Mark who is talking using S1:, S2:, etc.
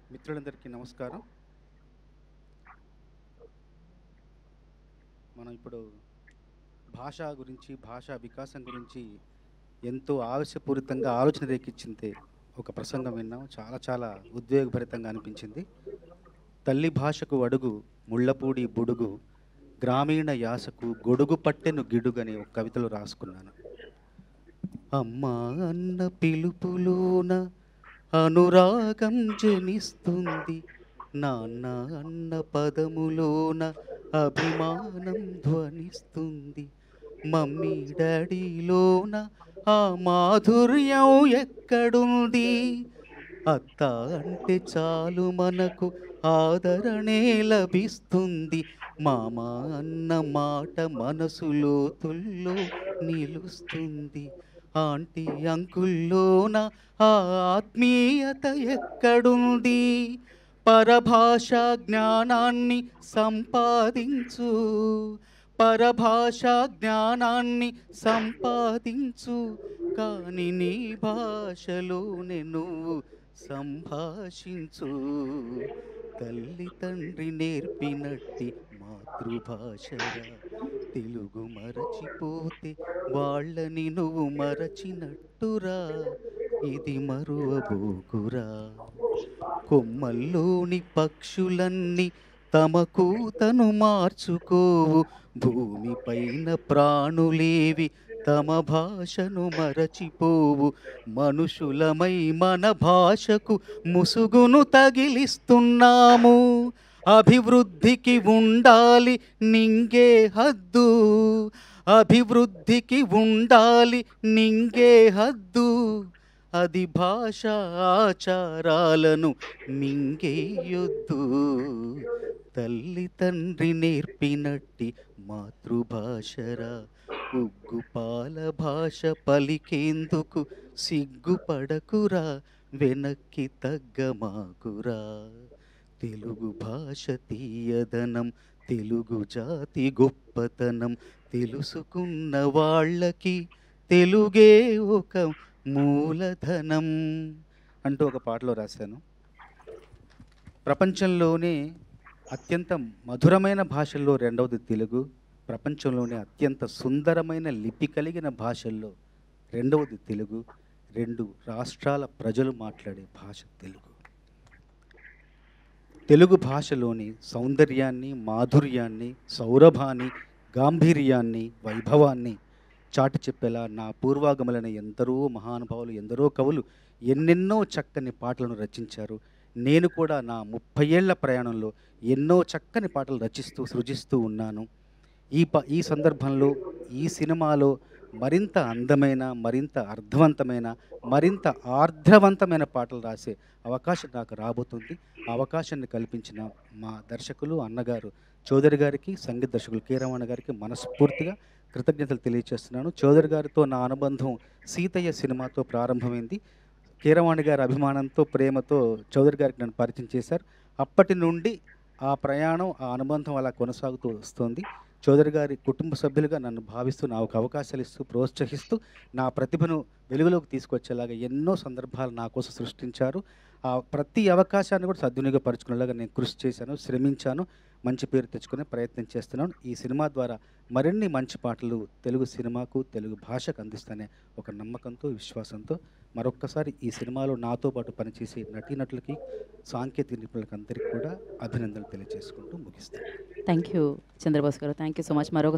S1: మిత్రులందరికీ నమస్కారం మనం ఇప్పుడు భాష గురించి భాషా వికాసం గురించి ఎంతో ఆవేశపూరితంగా ఆలోచన రేకిచ్చింది ఒక ప్రసంగం విన్నాం చాలా చాలా ఉద్వేగభరితంగా అనిపించింది తల్లి భాషకు అడుగు ముళ్ళపూడి బుడుగు గ్రామీణ యాసకు గొడుగు పట్టెను గిడుగని ఒక కవితలో రాసుకున్నాను అమ్మా అన్న పిలుపులోన అనురాగం జనిస్తుంది నాన్న అన్న పదములోన అభిమానం ధ్వనిస్తుంది మమ్మీ డాడీలోన ఆ మాధుర్యం ఎక్కడుంది అత్త అంటే చాలు మనకు ఆదరణే లభిస్తుంది మామ అన్న మాట మనసులో తుల్లో నిలుస్తుంది ఆంటీ అంకుల్లోన ఆ ఆత్మీయత ఎక్కడుంది పరభాష జ్ఞానాన్ని సంపాదించు పరభాష జ్ఞానాన్ని సంపాదించు కాని నీ భాషలోనే నువ్వు సంభాషించు తల్లి తండ్రి నేర్పినట్టి మాతృభాషరా తెలుగు మరచిపోతే వాళ్ళని నువ్వు మరచినట్టురా ఇది మరువబోకురా కొమ్మల్లోని పక్షులన్నీ తమ కూతను మార్చుకోవు భూమిపైన ప్రాణులేవి తమ భాషను మరచిపోవు మనుషులమై మన భాషకు ముసుగును తగిలిస్తున్నాము అభివృద్ధికి ఉండాలి నింగే హద్దు అభివృద్ధికి ఉండాలి నింగే హద్దు అది భాష ఆచారాలను మింగేయొద్దు తల్లి తండ్రి నేర్పినట్టి మాతృభాషరా ఉగ్గుపాల భాష పలికేందుకు సిగ్గుపడకురా వెనక్కి తగ్గమాకురా తెలుగు భాష తీయదనం తెలుగు జాతి గొప్పతనం తెలుసుకున్న వాళ్ళకి తెలుగే ఒక మూలధనం అంటూ ఒక పాటలో రాశాను ప్రపంచంలోనే అత్యంత మధురమైన భాషల్లో రెండవది తెలుగు ప్రపంచంలోనే అత్యంత సుందరమైన లిపి కలిగిన భాషల్లో రెండవది తెలుగు రెండు రాష్ట్రాల ప్రజలు మాట్లాడే భాష తెలుగు తెలుగు భాషలోని సౌందర్యాన్ని మాధుర్యాన్ని సౌరభాన్ని గాంభీర్యాన్ని వైభవాన్ని చాటి చెప్పేలా నా పూర్వాగములైన ఎందరో మహానుభావులు ఎందరో కవులు ఎన్నెన్నో చక్కని పాటలను రచించారు నేను కూడా నా ముప్పై ఏళ్ల ప్రయాణంలో ఎన్నో చక్కని పాటలు రచిస్తూ సృజిస్తూ ఉన్నాను ఈ ప ఈ సందర్భంలో ఈ సినిమాలో మరింత అందమైన మరింత అర్థవంతమైన మరింత ఆర్ద్రవంతమైన పాటలు రాసే అవకాశం నాకు రాబోతుంది ఆ అవకాశాన్ని కల్పించిన మా దర్శకులు అన్నగారు చౌదరి గారికి సంగీత దర్శకులు కే రమణ గారికి మనస్ఫూర్తిగా కృతజ్ఞతలు తెలియజేస్తున్నాను చౌదరి గారితో నా అనుబంధం సీతయ్య సినిమాతో ప్రారంభమైంది కీరవాణి గారి అభిమానంతో ప్రేమతో చౌదరి గారికి నన్ను పరిచయం చేశారు అప్పటి నుండి ఆ ప్రయాణం ఆ అనుబంధం అలా కొనసాగుతూ వస్తుంది చౌదరి గారి కుటుంబ సభ్యులుగా నన్ను భావిస్తూ నాకు అవకాశాలు ఇస్తూ ప్రోత్సహిస్తూ నా ప్రతిభను వెలుగులోకి తీసుకొచ్చేలాగా ఎన్నో సందర్భాలు నా కోసం సృష్టించారు ఆ ప్రతి అవకాశాన్ని కూడా సద్వినియోగపరుచుకునేలాగా నేను కృషి చేశాను శ్రమించాను మంచి పేరు తెచ్చుకునే ప్రయత్నం చేస్తున్నాను ఈ సినిమా ద్వారా మరిన్ని మంచి పాటలు తెలుగు సినిమాకు తెలుగు భాషకు అందిస్తానే ఒక నమ్మకంతో విశ్వాసంతో మరొక్కసారి ఈ సినిమాలో నాతో పాటు పనిచేసే నటీనటులకి సాంకేతిక నిపుణులకి అందరికీ కూడా అభినందనలు తెలియజేసుకుంటూ ముగిస్తాను
S2: థ్యాంక్ యూ చంద్రబోస్ గారు థ్యాంక్ యూ సో మచ్ మరొక